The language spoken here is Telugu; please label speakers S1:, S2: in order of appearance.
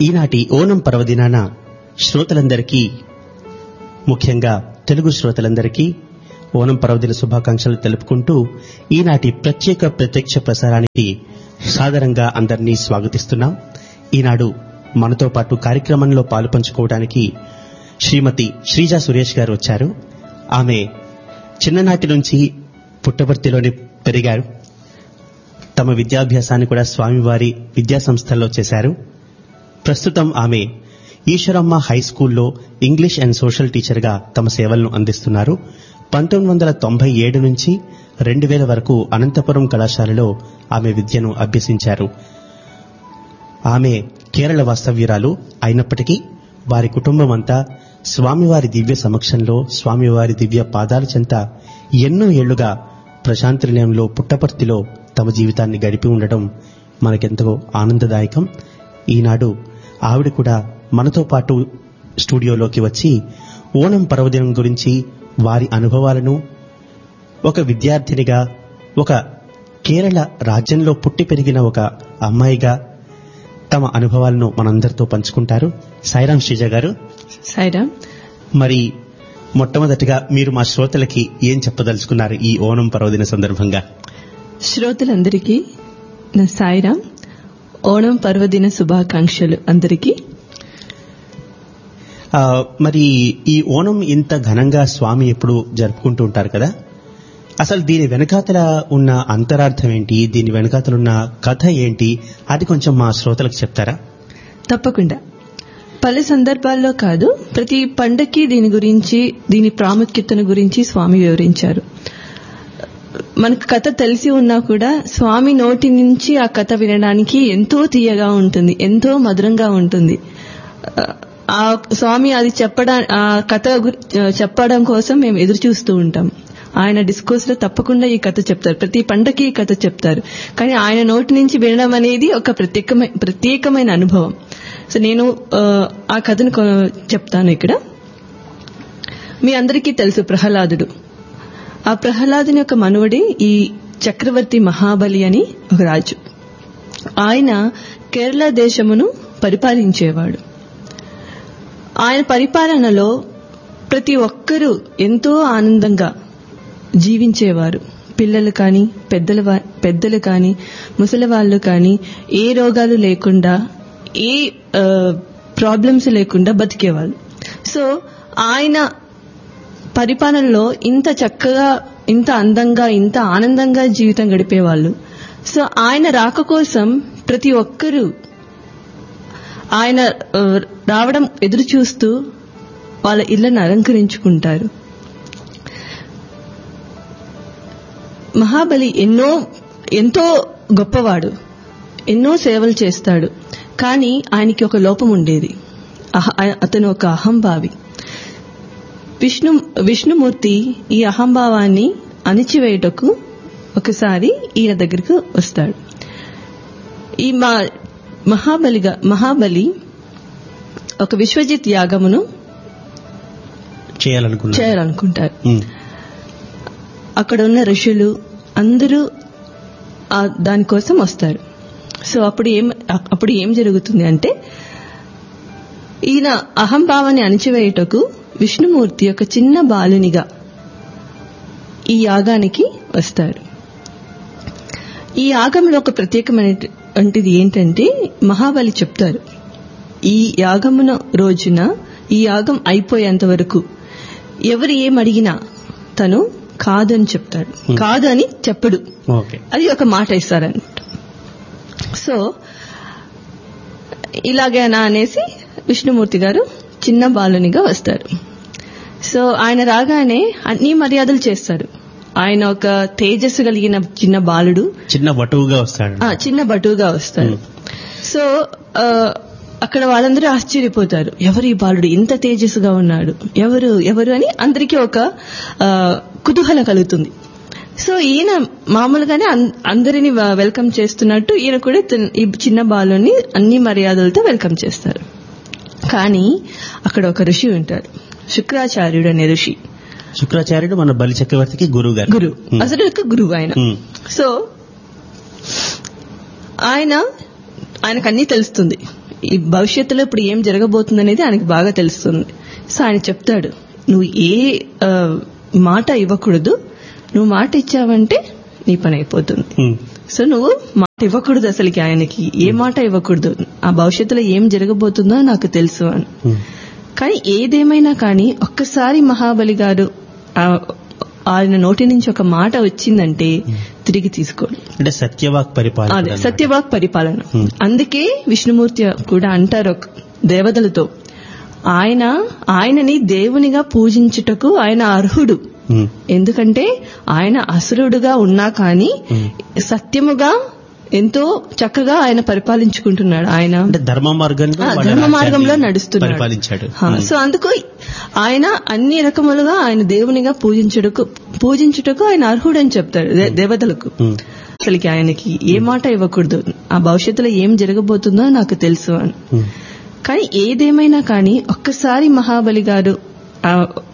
S1: ఈనాటి ఓనం పర్వదినాన శ్రోతలందరికీ ముఖ్యంగా తెలుగు శ్రోతలందరికీ ఓనం పర్వదిన శుభాకాంక్షలు తెలుపుకుంటూ ఈనాటి ప్రత్యేక ప్రత్యక్ష ప్రసారానికి సాదరంగా అందరినీ స్వాగతిస్తున్నాం ఈనాడు మనతో పాటు కార్యక్రమంలో పాలు పంచుకోవడానికి శ్రీమతి శ్రీజా సురేష్ గారు వచ్చారు ఆమె చిన్ననాటి నుంచి పుట్టపర్తిలోనే పెరిగారు తమ విద్యాభ్యాసాన్ని కూడా స్వామివారి విద్యా సంస్థల్లో చేశారు ప్రస్తుతం ఆమె ఈశ్వరమ్మ హై స్కూల్లో ఇంగ్లీష్ అండ్ సోషల్ టీచర్గా తమ సేవలను అందిస్తున్నారు పంతొమ్మిది వందల తొంభై ఏడు నుంచి రెండు వేల వరకు అనంతపురం కళాశాలలో ఆమె విద్యను అభ్యసించారు ఆమె కేరళ వాస్తవ్యురాలు అయినప్పటికీ వారి కుటుంబం అంతా స్వామివారి దివ్య సమక్షంలో స్వామివారి దివ్య పాదాల చెంత ఎన్నో ఏళ్లుగా ప్రశాంతి నిలయంలో పుట్టపర్తిలో తమ జీవితాన్ని గడిపి ఉండడం మనకెంతో ఆనందదాయకం ఈనాడు ఆవిడ కూడా మనతో పాటు స్టూడియోలోకి వచ్చి ఓణం పర్వదినం గురించి వారి అనుభవాలను ఒక విద్యార్థినిగా ఒక కేరళ రాజ్యంలో పుట్టి పెరిగిన ఒక అమ్మాయిగా తమ అనుభవాలను మనందరితో పంచుకుంటారు సాయిరాం శ్రీజ గారు
S2: సాయిరామ్
S1: మరి మొట్టమొదటిగా మీరు మా శ్రోతలకి ఏం చెప్పదలుచుకున్నారు ఈ ఓణం పర్వదిన సందర్భంగా
S2: శ్రోతలందరికీ నా సాయిరామ్ ఓణం పర్వదిన శుభాకాంక్షలు అందరికీ
S1: ఆ, మరి ఈ ఓణం ఇంత ఘనంగా స్వామి ఎప్పుడు జరుపుకుంటూ ఉంటారు కదా అసలు దీని వెనకాతల ఉన్న అంతరార్థం ఏంటి దీని వెనకాతల ఉన్న కథ ఏంటి అది కొంచెం మా శ్రోతలకు చెప్తారా
S2: తప్పకుండా పలు సందర్భాల్లో కాదు ప్రతి పండక్కి దీని గురించి దీని ప్రాముఖ్యతను గురించి స్వామి వివరించారు మనకు కథ తెలిసి ఉన్నా కూడా స్వామి నోటి నుంచి ఆ కథ వినడానికి ఎంతో తీయగా ఉంటుంది ఎంతో మధురంగా ఉంటుంది ఆ స్వామి అది చెప్పడా ఆ కథ గు- చెప్పడం కోసం మేము ఎదురు చూస్తూ ఉంటాం ఆయన డిస్కోర్స్ లో తప్పకుండా ఈ కథ చెప్తారు ప్రతి పండకి ఈ కథ చెప్తారు కానీ ఆయన నోటి నుంచి వినడం అనేది ఒక ప్రత్యేకమైన ప్రత్యేకమైన అనుభవం సో నేను ఆ, ఆ కథను కొ- చెప్తాను ఇక్కడ మీ అందరికీ తెలుసు ప్రహ్లాదుడు ఆ ప్రహ్లాదుని యొక్క మనువడి ఈ చక్రవర్తి మహాబలి అని ఒక రాజు ఆయన కేరళ దేశమును పరిపాలించేవాడు ఆయన పరిపాలనలో ప్రతి ఒక్కరూ ఎంతో ఆనందంగా జీవించేవారు పిల్లలు కానీ పెద్దల వా- పెద్దలు కానీ ముసలి వాళ్ళు కానీ ఏ రోగాలు లేకుండా ఏ ప్రాబ్లమ్స్ లేకుండా బతికేవాళ్ళు సో ఆయన పరిపాలనలో ఇంత చక్కగా ఇంత అందంగా ఇంత ఆనందంగా జీవితం గడిపేవాళ్ళు సో ఆయన రాక కోసం ప్రతి ఒక్కరూ ఆయన ఆ, రావడం ఎదురు చూస్తూ వాళ్ళ ఇళ్లను అలంకరించుకుంటారు మహాబలి ఎన్నో ఎంతో గొప్పవాడు ఎన్నో సేవలు చేస్తాడు కానీ ఆయనకి ఒక లోపం ఉండేది అహ- అతను ఒక అహంభావి విష్ణు విష్ణుమూర్తి ఈ అహంభావాన్ని అణిచివేయుటకు ఒకసారి ఈయన దగ్గరకు వస్తాడు ఈ మా మహాబలిగా మహాబలి ఒక విశ్వజిత్ యాగమును
S1: చేయాలనుకున్నారు
S2: చేయాలనుకుంటారు
S1: ఉమ్,
S2: అక్కడ ఉన్న ఋషులు అందరూ ఆ దానికోసం వస్తారు సో అప్పుడు ఏం అప్పుడు ఏం జరుగుతుంది అంటే ఈయన అహంభావాన్ని అణిచివేయుటకు విష్ణుమూర్తి ఒక చిన్న బాలునిగా ఈ యాగానికి వస్తారు ఈ యాగంలో ఒక ప్రత్యేకమైనటువంటిది ఏంటంటే మహాబలి చెప్తారు ఈ యాగమున రోజున ఈ యాగం అయిపోయేంత వరకు ఎవరు ఏం అడిగినా తను కాదని చెప్తాడు కాదు అని చెప్పడు
S1: ఓకే
S2: అది ఒక మాట ఇస్తారనమాట సో ఇలాగేనా అనేసి విష్ణుమూర్తి గారు చిన్న బాలునిగా వస్తారు సో ఆయన రాగానే అన్ని మర్యాదలు చేస్తారు ఆయన ఒక తేజస్సు కలిగిన చిన్న బాలుడు
S1: చిన్న వటువుగా వస్తాడు
S2: ఆ, చిన్న బటువుగా వస్తారు సో ఆ, అక్కడ వాళ్ళందరూ ఆశ్చర్యపోతారు ఎవరు ఈ బాలుడు ఇంత తేజస్సుగా ఉన్నాడు ఎవరు ఎవరు అని అందరికీ ఒక ఆ, కుతూహలం కలుగుతుంది సో ఈయన మామూలుగానే అన్- అందరినీ వ- వెల్కమ్ చేస్తున్నట్టు ఈయన కూడా తన- ఈ చిన్న బాలుని అన్ని మర్యాదలతో వెల్కమ్ చేస్తారు కానీ అక్కడ ఒక ఋషి ఉంటాడు శుక్రాచార్యుడు అనే ఋషి
S1: శుక్రాచార్యుడు మన బలి చక్రవర్తికి గురువు గారు
S2: గురువు
S1: ఉమ్,
S2: అసలు ఒక గురువు ఆయన
S1: ఉమ్,
S2: సో ఆయన ఆయనకు అన్నీ తెలుస్తుంది ఈ భవిష్యత్తులో ఇప్పుడు ఏం జరగబోతుంది అనేది ఆయనకు బాగా తెలుస్తుంది సో ఆయన చెప్తాడు నువ్వు ఏ ఆ, మాట ఇవ్వకూడదు నువ్వు మాట ఇచ్చావంటే నీ పని అయిపోతుంది
S1: ఉమ్,
S2: సో నువ్వు మాట ఇవ్వకూడదు అసలుకి ఆయనకి ఏ మాట ఇవ్వకూడదు ఆ భవిష్యత్తులో ఏం జరగబోతుందో నాకు తెలుసు అని
S1: ఉమ్,
S2: కానీ ఏదేమైనా కానీ ఒక్కసారి మహాబలి గారు ఆ- ఆయన నోటి నుంచి ఒక మాట వచ్చిందంటే తిరిగి తీసుకోడు
S1: అంటే సత్యవాక్ పరిపాలన
S2: అదే సత్యవాక్ పరిపాలన
S1: Hmm.
S2: అందుకే విష్ణుమూర్తి కూడా అంటారు ఒక దేవతలతో ఆయన ఆయనని దేవునిగా పూజించుటకు ఆయన అర్హుడు
S1: ఉమ్,
S2: ఎందుకంటే ఆయన అసురుడుగా ఉన్నా కానీ
S1: Hmm.
S2: సత్యముగా ఎంతో చక్కగా ఆయన పరిపాలించుకుంటున్నాడు ఆయన
S1: అంటే ధర్మ మార్గంలో
S2: ఆ,
S1: వాళ్ళ
S2: ధర్మ మార్గంలో
S1: రాజ్యాన్ని
S2: నడుస్తున్నాడు
S1: పరిపాలించాడు
S2: హా, సో అందుకు ఆయన అన్ని రకములుగా ఆయన దేవునిగా పూజించుటకు పూజించుటకు ఆయన అర్హుడని చెప్తాడు దే- దేవతలకు
S1: ఉమ్,
S2: అసలుకి ఆయనకి ఏ మాట ఇవ్వకూడదు ఆ భవిష్యత్తులో ఏం జరగబోతుందో నాకు తెలుసు అని
S1: ఉమ్,
S2: కానీ ఏదేమైనా కానీ ఒక్కసారి మహాబలి గారు ఆ